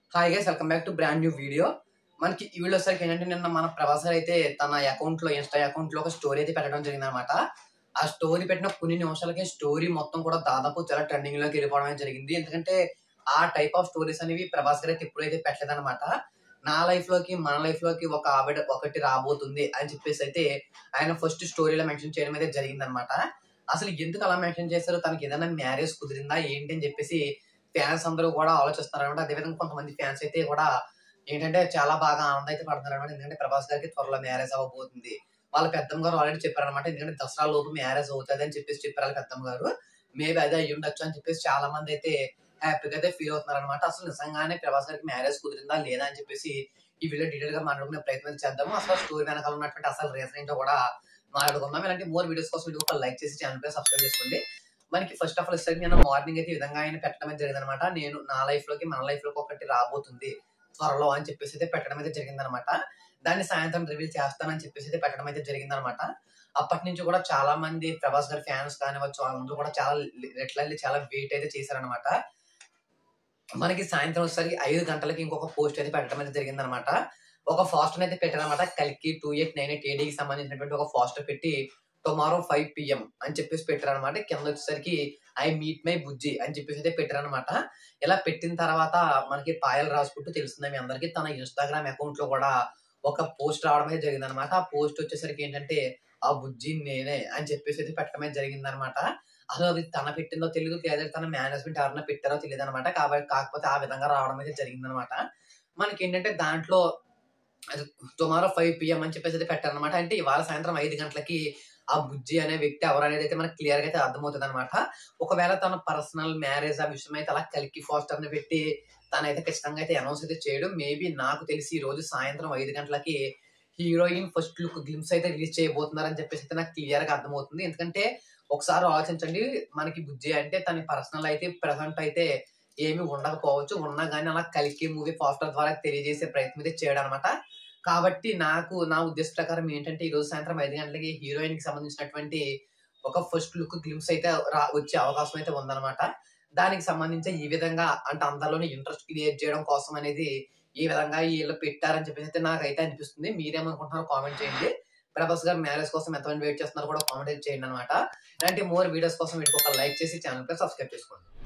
hi guys welcome back to brand new video మనకి ఈ video సరికి ఏంటంటే నిన్న మన ప్రభాస్ గారు అయితే తన అకౌంట్ లో ఇన్స్టా అకౌంట్ లో ఒక స్టోరీ అయితే పెట్టడం జరిగింది అనమాట ఆ స్టోరీ పెట్టిన కొన్ని నిమిషాలకే స్టోరీ మొత్తం కూడా దాదాపు చాలా ట్రెండింగ్ లోకి వెళ్ళిపోవడం అనేది జరిగింది ఎందుకంటే ఆ టైప్ ఆఫ్ స్టోరీస్ అనేవి ప్రభాస్ గారు అయితే ఎప్పుడైతే పెట్టలేదన్నమాట నా లైఫ్ లోకి మన లైఫ్ లోకి ఒక ఆవిడ ఒకటి రాబోతుంది అని చెప్పేసి అయితే ఆయన ఫస్ట్ స్టోరీలో మెన్షన్ చేయడం అయితే జరిగిందనమాట అసలు ఎందుకు అలా మెన్షన్ చేశారు తనకి ఏదైనా మ్యారేజ్ కుదిరిందా ఏంటి అని చెప్పేసి ఫ్యాన్స్ అందరూ కూడా ఆలోచిస్తున్నారు అనమాట అదేవిధంగా కొంతమంది ఫ్యాన్స్ అయితే కూడా ఏంటంటే చాలా బాగా ఆనందం అయితే పడుతున్నారు అనమాట ఎందుకంటే ప్రభాస్ గారికి త్వరలో మ్యారేజ్ అవ్వబోతుంది వాళ్ళ పెద్దమ్మ గారు ఆల్రెడీ చెప్పారనమాట ఎందుకంటే దసరా లోపు మ్యారేజ్ అవుతుంది అని చెప్పేసి చెప్పారు వాళ్ళ పెద్దమ్మ గారు మేబీ అదే అయ్యి ఉండొచ్చు అని చెప్పేసి చాలా మంది అయితే హ్యాపీగా అయితే ఫీల్ అవుతున్నారు అనమాట అసలు నిజంగానే ప్రభాస్ గారికి మ్యారేజ్ కుదిరిందా లేదా అని చెప్పేసి ఈ వీడియో డీటెయిల్ గా మాట్లాడుకునే ప్రయత్నం చేద్దాము అసలు స్టోరీ వెనకాల ఉన్నటువంటి అసలు రీజన్ ఏంటో కూడా మాట్లాడుకుందాం ఇలాంటి మోర్ వీడియోస్ కోసం వీడియో ఒక లైక్ చేసి ఛానల్ పై సబ్స్క్రైబ్ చేసుకోండి మనకి ఫస్ట్ ఆఫ్ ఆల్ ఇస్తే నేను మార్నింగ్ అయితే ఈ విధంగా ఆయన పెట్టడం అయితే జరిగింది అనమాట నేను నా లైఫ్ లోకి మన లైఫ్ లోకి ఒకటి రాబోతుంది త్వరలో అని చెప్పేసి అయితే పెట్టడం అయితే జరిగింది అనమాట దాన్ని సాయంత్రం రివీల్ చేస్తానని చెప్పేసి అయితే పెట్టడం అయితే జరిగింది అనమాట అప్పటి నుంచి కూడా చాలా మంది ప్రభాస్ గారి ఫ్యాన్స్ కానివచ్చు వాళ్ళందరూ కూడా చాలా రెట్లల్లి చాలా వెయిట్ అయితే చేశారనమాట మనకి సాయంత్రం వచ్చేసరికి ఐదు గంటలకి ఇంకొక పోస్ట్ అయితే పెట్టడం అయితే జరిగింది అనమాట ఒక ఫాస్టర్ అయితే పెట్టారనమాట కలికి టూ ఎయిట్ నైన్ ఎయిట్ ఏడీకి సంబంధించినటువంటి ఒక ఫాస్టర్ పెట్టి టుమారో ఫైవ్ పిఎం అని చెప్పేసి పెట్టారనమాట కింద వచ్చేసరికి ఐ మీట్ మై బుజ్జి అని చెప్పేసి అయితే పెట్టారనమాట ఇలా పెట్టిన తర్వాత మనకి పాయలు రాసుకుంటూ తెలుస్తుంది మీ అందరికి తన ఇన్స్టాగ్రామ్ అకౌంట్ లో కూడా ఒక పోస్ట్ రావడం అయితే జరిగింది అనమాట ఆ పోస్ట్ వచ్చేసరికి ఏంటంటే ఆ బుజ్జి నేనే అని చెప్పేసి అయితే పెట్టడం అయితే జరిగింది అనమాట అసలు అది తన పెట్టిందో తెలియదు లేదా తన మేనేజ్మెంట్ ఎవరైనా పెట్టారో తెలియదు అనమాట కాబట్టి కాకపోతే ఆ విధంగా రావడం అయితే జరిగింది అనమాట మనకి ఏంటంటే దాంట్లో టుమారో ఫైవ్ పిఎం అని చెప్పేసి అయితే పెట్టారనమాట అంటే ఇవాళ సాయంత్రం ఐదు గంటలకి ఆ బుజ్జి అనే వ్యక్తి ఎవరు అనేది అయితే మనకి క్లియర్ గా అయితే అర్థమవుతుంది అనమాట ఒకవేళ తన పర్సనల్ మ్యారేజ్ ఆ విషయం అయితే అలా కలికి ఫాస్టర్ ని పెట్టి తనైతే ఖచ్చితంగా అయితే అనౌన్స్ అయితే చేయడం మేబీ నాకు తెలిసి ఈ రోజు సాయంత్రం ఐదు గంటలకి హీరోయిన్ ఫస్ట్ లుక్ గ్లిమ్స్ అయితే రిలీజ్ చేయబోతున్నారని చెప్పేసి అయితే నాకు క్లియర్ గా అర్థమవుతుంది ఎందుకంటే ఒకసారి ఆలోచించండి మనకి బుజ్జి అంటే తన పర్సనల్ అయితే ప్రెసెంట్ అయితే ఏమి ఉండకపోవచ్చు ఉన్నా కానీ అలా కలికి మూవీ పోస్టర్ ద్వారా తెలియజేసే ప్రయత్నం అయితే చేయడం అనమాట కాబట్టి నాకు నా ఉద్దేశ ప్రకారం ఏంటంటే ఈ రోజు సాయంత్రం ఐదు గంటలకి హీరోయిన్ కి సంబంధించినటువంటి ఒక ఫస్ట్ లుక్ గ్లిమ్స్ అయితే రా వచ్చే అవకాశం అయితే ఉందన్నమాట దానికి సంబంధించి ఈ విధంగా అంటే అందరిలోని ఇంట్రెస్ట్ క్రియేట్ చేయడం కోసం అనేది ఈ విధంగా వీళ్ళు పెట్టారని చెప్పేసి అయితే నాకైతే అనిపిస్తుంది మీరేమనుకుంటున్నారో కామెంట్ చేయండి ప్రభాస్ గారు మ్యారేజ్ కోసం ఎంతమంది వెయిట్ చేస్తున్నారో కూడా కామెంట్ చేయండి అనమాట ఇలాంటి మోర్ వీడియోస్ కోసం వీటికి ఒక లైక్ చేసి ఛానల్ పై సబ్స్క్రైబ్ చేసుకోండి